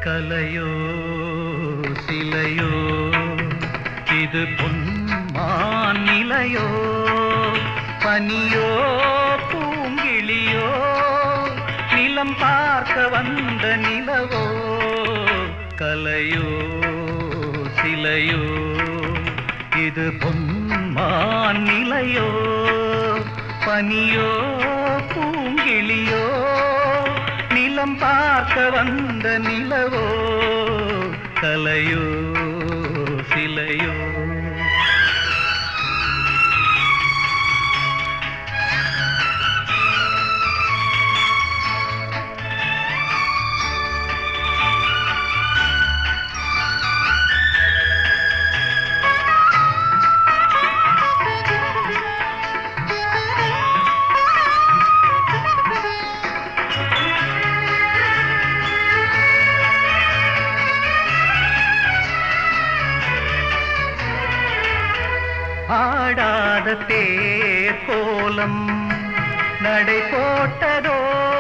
கலையோ சிலையோ இது பொன்மான் நிலையோ பனியோ பூங்கிளியோ நிலம் பார்க்க வந்த நிலவோ கலையோ சிலையோ இது பொன்மான் நிலையோ பனியோ பூங்கிளியோ நிலம் பார்க்க வந்த நிலவோ கலையோ சிலையோ ஆடாத தேர் கோலம் நடை போட்டதோ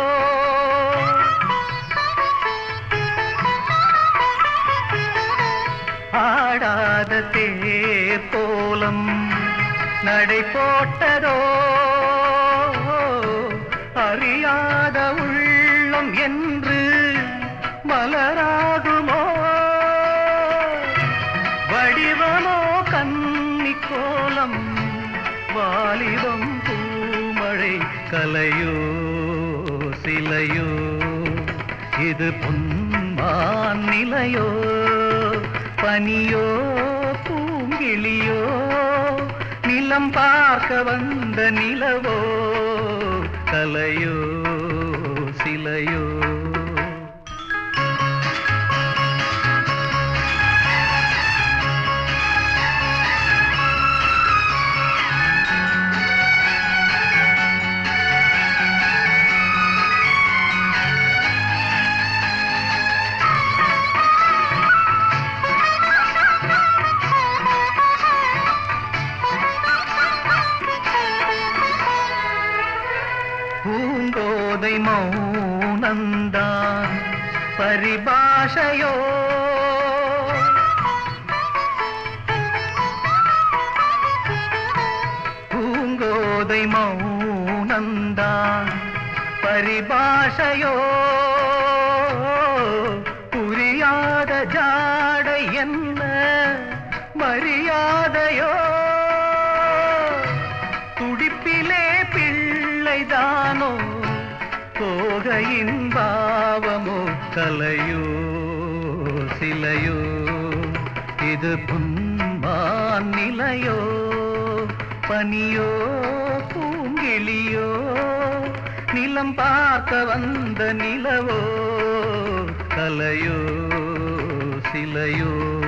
ஆடாத தேர் கோலம் நடை போட்டதோ அறியாத உள்ளம் என்று மலராகுமோ வடிவமோ கன்னி கோலம் வாலிபம் பூமழை கலையோ சிலையோ இது பொன்மான் நிலையோ பனியோ பூங்கிளியோ நிலம் பார்க்க வந்த நிலவோ கலையோ சிலையோ பூங்கோதை மௌனந்தான் பரிபாஷையோ பூங்கோதை மௌனந்தான் பரிபாஷையோ புரியாத ஜாடை என்ன மரியாதையோ துடிப்பிலே பிள்ளைதானோ தோகையின் பாவமோ கலையோ சிலையோ இது புன்மான் நிலையோ பனியோ பூங்கிளியோ நிலம் பார்க்க வந்த நிலவோ கலையோ சிலையோ